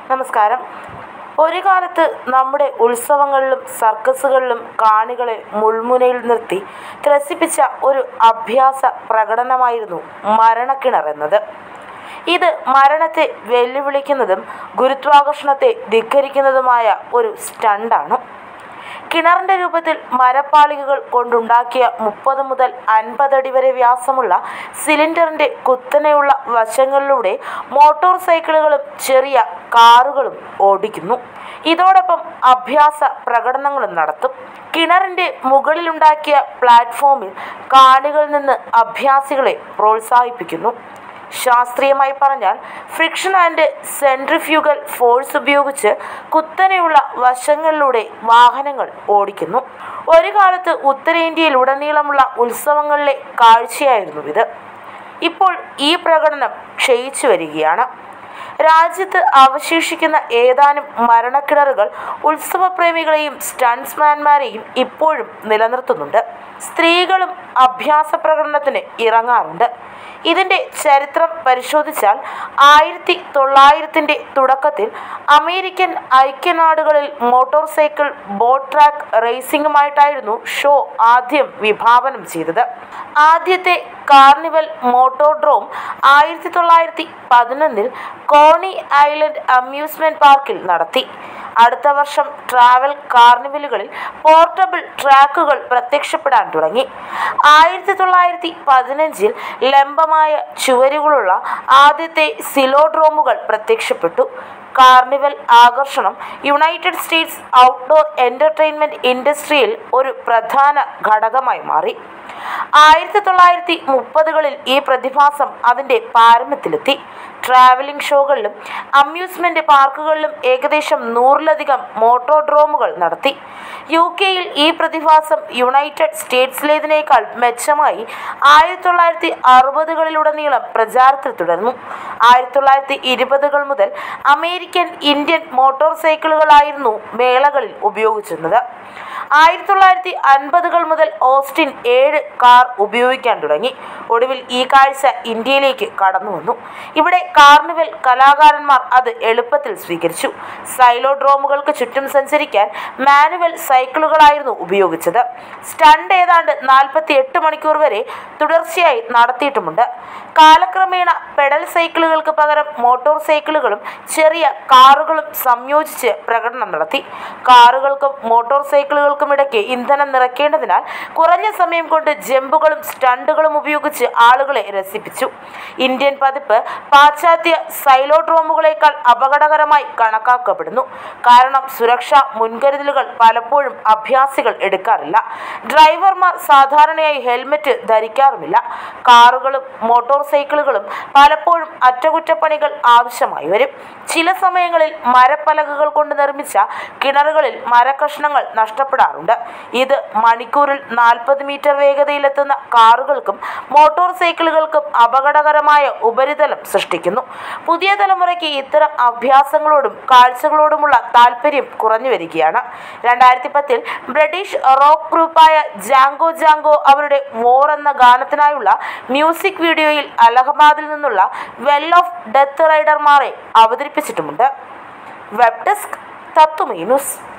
നമസ്കാരം ഒരു കാലത്ത് നമ്മുടെ ഉത്സവങ്ങളിലും സർക്കസുകളിലും കാണികളെ മുൾമുനയിൽ നിർത്തി ത്രസിപ്പിച്ച ഒരു അഭ്യാസ പ്രകടനമായിരുന്നു മരണക്കിണർ എന്നത് ഇത് മരണത്തെ വെല്ലുവിളിക്കുന്നതും ഗുരുത്വാകർഷണത്തെ ധിക്കരിക്കുന്നതുമായ ഒരു സ്റ്റണ്ടാണ് കിണറിന്റെ രൂപത്തിൽ മരപ്പാളികകൾ കൊണ്ടുണ്ടാക്കിയ മുപ്പത് മുതൽ അൻപത് അടി വരെ വ്യാസമുള്ള സിലിണ്ടറിന്റെ കുത്തനെയുള്ള വശങ്ങളിലൂടെ മോട്ടോർ സൈക്കിളുകളും ചെറിയ കാറുകളും ഓടിക്കുന്നു ഇതോടൊപ്പം അഭ്യാസ പ്രകടനങ്ങളും നടത്തും കിണറിന്റെ മുകളിലുണ്ടാക്കിയ പ്ലാറ്റ്ഫോമിൽ കാണികളിൽ നിന്ന് അഭ്യാസികളെ പ്രോത്സാഹിപ്പിക്കുന്നു ശാസ്ത്രീയമായി പറഞ്ഞാൽ ഫ്രിക്ഷൻ ആൻഡ് സെൻട്രിഫ്യൂഗൽ ഫോഴ്സ് ഉപയോഗിച്ച് കുത്തനെയുള്ള വശങ്ങളിലൂടെ വാഹനങ്ങൾ ഓടിക്കുന്നു ഒരു കാലത്ത് ഉത്തരേന്ത്യയിൽ ഉടനീളമുള്ള ഉത്സവങ്ങളിലെ കാഴ്ചയായിരുന്നു ഇത് ഇപ്പോൾ ഈ പ്രകടനം ക്ഷയിച്ചു വരികയാണ് രാജ്യത്ത് അവശേഷിക്കുന്ന ഏതാനും മരണക്കിണറുകൾ ഉത്സവപ്രേമികളെയും സ്റ്റൺസ്മാൻമാരെയും ഇപ്പോഴും നിലനിർത്തുന്നുണ്ട് സ്ത്രീകളും അഭ്യാസ പ്രകടനത്തിന് ഇറങ്ങാറുണ്ട് ഇതിൻ്റെ ചരിത്രം പരിശോധിച്ചാൽ ആയിരത്തി തൊള്ളായിരത്തിൻ്റെ തുടക്കത്തിൽ അമേരിക്കൻ ഐക്യനാടുകളിൽ മോട്ടോർ സൈക്കിൾ ബോട്ട് ട്രാക്ക് റേസിംഗുമായിട്ടായിരുന്നു ഷോ ആദ്യം വിഭാവനം ചെയ്തത് ആദ്യത്തെ കാർണിവൽ മോട്ടോർഡ്രോം ആയിരത്തി തൊള്ളായിരത്തി പതിനൊന്നിൽ കോണി ഐലൻഡ് അമ്യൂസ്മെന്റ് പാർക്കിൽ നടത്തി അടുത്ത വർഷം ട്രാവൽ കാർണിവലുകളിൽ പോർട്ടബിൾ ട്രാക്കുകൾ പ്രത്യക്ഷപ്പെടാൻ തുടങ്ങി ആയിരത്തി തൊള്ളായിരത്തി പതിനഞ്ചിൽ ലംബമായ ചുവരുകളുള്ള ആദ്യത്തെ സിലോഡ്രോമുകൾ പ്രത്യക്ഷപ്പെട്ടു കാർണിവൽ ആകർഷണം യുണൈറ്റഡ് സ്റ്റേറ്റ്സ് ഔട്ട്ഡോർ എൻ്റർടൈൻമെൻറ്റ് ഇൻഡസ്ട്രിയിൽ ഒരു പ്രധാന ഘടകമായി മാറി ആയിരത്തി തൊള്ളായിരത്തി മുപ്പതുകളിൽ ഈ പ്രതിഭാസം അതിൻ്റെ പാരമ്യത്തിലെത്തി ട്രാവലിംഗ് ഷോകളിലും അമ്യൂസ്മെന്റ് പാർക്കുകളിലും ഏകദേശം നൂറിലധികം മോട്ടോഡ്രോമുകൾ നടത്തി യു കെയിൽ ഈ പ്രതിഭാസം യുണൈറ്റഡ് സ്റ്റേറ്റ്സിലേതിനേക്കാൾ മെച്ചമായി ആയിരത്തി തൊള്ളായിരത്തി അറുപതുകളിലുടനീളം പ്രചാരത്തിൽ തുടർന്നു ആയിരത്തി തൊള്ളായിരത്തി ഇരുപതുകൾ മുതൽ അമേരിക്കൻ ഇന്ത്യൻ മോട്ടോർ സൈക്കിളുകളായിരുന്നു മേളകളിൽ ഉപയോഗിച്ചിരുന്നത് ആയിരത്തി തൊള്ളായിരത്തി അൻപതുകൾ മുതൽ ഓസ്റ്റിൻ ഏഴ് കാർ ഉപയോഗിക്കാൻ തുടങ്ങി ഒടുവിൽ ഈ കാഴ്ച ഇന്ത്യയിലേക്ക് കടന്നു വന്നു ഇവിടെ കാർണിവൽ കലാകാരന്മാർ അത് എളുപ്പത്തിൽ സ്വീകരിച്ചു സൈലോഡ്രോമുകൾക്ക് ചുറ്റും സഞ്ചരിക്കാൻ മാനുവൽ സൈക്കിളുകളായിരുന്നു ഉപയോഗിച്ചത് സ്റ്റണ്ട് ഏതാണ്ട് നാൽപ്പത്തി എട്ട് മണിക്കൂർ വരെ തുടർച്ചയായി നടത്തിയിട്ടുമുണ്ട് കാലക്രമേണ പെഡൽ സൈക്കിളുകൾക്ക് പകരം മോട്ടോർ സൈക്കിളുകളും ചെറിയ കാറുകളും സംയോജിച്ച് പ്രകടനം നടത്തി കാറുകൾക്കും മോട്ടോർ സൈക്കിളുകൾക്കും ഇടയ്ക്ക് ഇന്ധനം നിറയ്ക്കേണ്ടതിനാൽ കുറഞ്ഞ സമയം കൊണ്ട് ജമ്പുകളും സ്റ്റണ്ടുകളും ഉപയോഗിച്ച് ആളുകളെ രസിപ്പിച്ചു ഇന്ത്യൻ പതിപ്പ് പാശ്ചാത്യ സൈലോഡ്രോമുകളേക്കാൾ അപകടകരമായി കണക്കാക്കപ്പെടുന്നു കാരണം സുരക്ഷാ മുൻകരുതലുകൾ പലപ്പോഴും അഭ്യാസികൾ എടുക്കാറില്ല ഡ്രൈവർമാർ സാധാരണയായി ഹെൽമറ്റ് ധരിക്കാറുമില്ല കാറുകളും മോട്ടോർ സൈക്കിളുകളും പലപ്പോഴും അറ്റകുറ്റപ്പണികൾ ആവശ്യമായി വരും ചില സമയങ്ങളിൽ മരപ്പലകകൾ കൊണ്ട് നിർമ്മിച്ച കിണറുകളിൽ മരക്കഷ്ണങ്ങൾ നഷ്ടപ്പെടാറുണ്ട് ഇത് മണിക്കൂറിൽ നാൽപ്പത് മീറ്റർ വേഗതയിലെത്തുന്ന കാറുകൾക്കും മോട്ടോർ സൈക്കിളുകൾക്കും അപകടകരമായ ഉപരിതലം സൃഷ്ടിക്കുന്നു പുതിയ തലമുറയ്ക്ക് ഇത്തരം അഭ്യാസങ്ങളോടും കാഴ്ചകളോടുമുള്ള താല്പര്യം കുറഞ്ഞു വരികയാണ് രണ്ടായിരത്തി പത്തിൽ ബ്രിട്ടീഷ് റോക്ക് ഗ്രൂപ്പായ ജാങ്കോ ജാങ്കോ അവരുടെ വോർ എന്ന ഗാനത്തിനായുള്ള മ്യൂസിക് വീഡിയോയിൽ അലഹബാദിൽ നിന്നുള്ള വെൽ ഓഫ് ഡെത്ത് റൈഡർമാരെ അവതരിപ്പിച്ചിട്ടുമുണ്ട് വെബ് ഡെസ്ക് തത്തുമീ ന്യൂസ്